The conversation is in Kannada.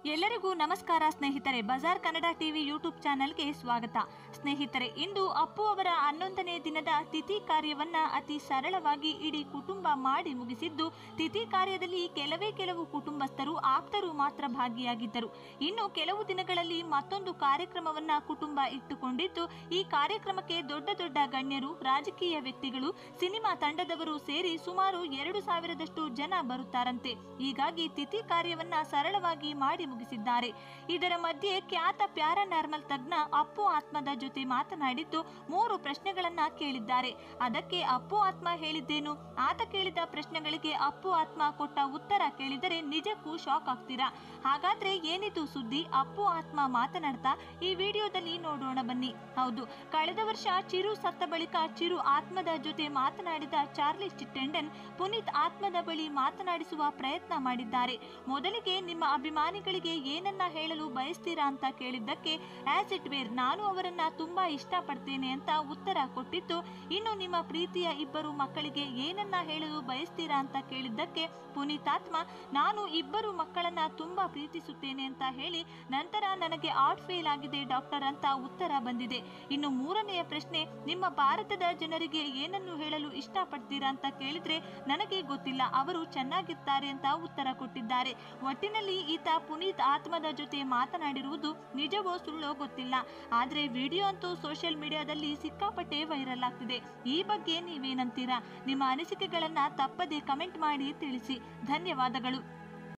ಎಲ್ಲರಿಗೂ ನಮಸ್ಕಾರ ಸ್ನೇಹಿತರೆ ಬಜಾರ್ ಕನ್ನಡ ಟಿವಿ ಯೂಟ್ಯೂಬ್ ಚಾನೆಲ್ಗೆ ಸ್ವಾಗತ ಸ್ನೇಹಿತರೆ ಇಂದು ಅಪ್ಪು ಅವರ ಹನ್ನೊಂದನೇ ದಿನದ ತಿಥಿ ಕಾರ್ಯವನ್ನ ಅತಿ ಸರಳವಾಗಿ ಇಡೀ ಕುಟುಂಬ ಮಾಡಿ ಮುಗಿಸಿದ್ದು ತಿಥಿ ಕಾರ್ಯದಲ್ಲಿ ಕೆಲವೇ ಕೆಲವು ಕುಟುಂಬಸ್ಥರು ಆಪ್ತರು ಮಾತ್ರ ಭಾಗಿಯಾಗಿದ್ದರು ಇನ್ನು ಕೆಲವು ದಿನಗಳಲ್ಲಿ ಮತ್ತೊಂದು ಕಾರ್ಯಕ್ರಮವನ್ನ ಕುಟುಂಬ ಇಟ್ಟುಕೊಂಡಿದ್ದು ಈ ಕಾರ್ಯಕ್ರಮಕ್ಕೆ ದೊಡ್ಡ ದೊಡ್ಡ ಗಣ್ಯರು ರಾಜಕೀಯ ವ್ಯಕ್ತಿಗಳು ಸಿನಿಮಾ ತಂಡದವರು ಸೇರಿ ಸುಮಾರು ಎರಡು ಸಾವಿರದಷ್ಟು ಜನ ಬರುತ್ತಾರಂತೆ ಹೀಗಾಗಿ ತಿಥಿ ಕಾರ್ಯವನ್ನ ಸರಳವಾಗಿ ಮಾಡಿ ಮುಗಿಸಿದ್ದಾರೆ ಇದರ ಮಧ್ಯೆ ಖ್ಯಾತ ಪ್ಯಾರಾನಾರ್ಮಲ್ ತಜ್ಞ ಅಪ್ಪು ಆತ್ಮದ ಜೊತೆ ಮಾತನಾಡಿದ್ದು ಮೂರು ಪ್ರಶ್ನೆಗಳನ್ನ ಕೇಳಿದ್ದಾರೆ ಅದಕ್ಕೆ ಅಪ್ಪು ಆತ್ಮ ಹೇಳಿದ್ದೇನು ಆತ ಕೇಳಿದ ಪ್ರಶ್ನೆಗಳಿಗೆ ಅಪ್ಪು ಆತ್ಮ ಕೊಟ್ಟ ಉತ್ತರ ಕೇಳಿದರೆ ನಿಜಕ್ಕೂ ಶಾಕ್ ಆಗ್ತೀರಾ ಹಾಗಾದ್ರೆ ಏನಿದು ಸುದ್ದಿ ಅಪ್ಪು ಆತ್ಮ ಮಾತನಾಡ್ತಾ ಈ ವಿಡಿಯೋದಲ್ಲಿ ನೋಡೋಣ ಬನ್ನಿ ಹೌದು ಕಳೆದ ವರ್ಷ ಚಿರು ಸತ್ತ ಬಳಿಕ ಚಿರು ಆತ್ಮದ ಜೊತೆ ಮಾತನಾಡಿದ ಚಾರ್ಲಿ ಚಿಟ್ಟೆಂಡನ್ ಪುನೀತ್ ಆತ್ಮದ ಬಳಿ ಮಾತನಾಡಿಸುವ ಪ್ರಯತ್ನ ಮಾಡಿದ್ದಾರೆ ಮೊದಲಿಗೆ ನಿಮ್ಮ ಅಭಿಮಾನಿಗಳಿಗೆ ಏನನ್ನ ಹೇಳಲು ಬಯಸ್ತೀರಾ ಅಂತ ಕೇಳಿದ್ದಕ್ಕೆ ಆಸ್ ಇಟ್ ವೇರ್ ನಾನು ಅವರನ್ನ ತುಂಬಾ ಇಷ್ಟಪಡ್ತೇನೆ ಅಂತ ಉತ್ತರ ಕೊಟ್ಟಿದ್ದು ಇನ್ನು ನಿಮ್ಮ ಪ್ರೀತಿಯ ಇಬ್ಬರು ಮಕ್ಕಳಿಗೆ ಏನನ್ನ ಹೇಳಲು ಬಯಸ್ತೀರಾ ಅಂತ ಕೇಳಿದ್ದಕ್ಕೆ ಪುನೀತಾತ್ಮ ನಾನು ಇಬ್ಬರು ಮಕ್ಕಳನ್ನ ತುಂಬಾ ಪ್ರೀತಿಸುತ್ತೇನೆ ಅಂತ ಹೇಳಿ ನಂತರ ನನಗೆ ಆರ್ಟ್ ಫೇಲ್ ಆಗಿದೆ ಡಾಕ್ಟರ್ ಅಂತ ಉತ್ತರ ಬಂದಿದೆ ಇನ್ನು ಮೂರನೆಯ ಪ್ರಶ್ನೆ ನಿಮ್ಮ ಭಾರತದ ಜನರಿಗೆ ಏನನ್ನು ಹೇಳಲು ಇಷ್ಟಪಡ್ತೀರಾ ಅಂತ ಕೇಳಿದ್ರೆ ನನಗೆ ಗೊತ್ತಿಲ್ಲ ಅವರು ಚೆನ್ನಾಗಿರ್ತಾರೆ ಅಂತ ಉತ್ತರ ಕೊಟ್ಟಿದ್ದಾರೆ ಒಟ್ಟಿನಲ್ಲಿ ಈತ ಪುನೀತ್ ಆತ್ಮದ ಜೊತೆ ಮಾತನಾಡಿರುವುದು ನಿಜವೋ ಸುಳ್ಳೋ ಗೊತ್ತಿಲ್ಲ ಆದ್ರೆ ವಿಡಿಯೋ ಅಂತೂ ಸೋಷಿಯಲ್ ಮೀಡಿಯಾದಲ್ಲಿ ಸಿಕ್ಕಾಪಟ್ಟೆ ವೈರಲ್ ಆಗ್ತಿದೆ ಈ ಬಗ್ಗೆ ನೀವೇನಂತೀರಾ ನಿಮ್ಮ ಅನಿಸಿಕೆಗಳನ್ನ ತಪ್ಪದೆ ಕಮೆಂಟ್ ಮಾಡಿ ತಿಳಿಸಿ ಧನ್ಯವಾದಗಳು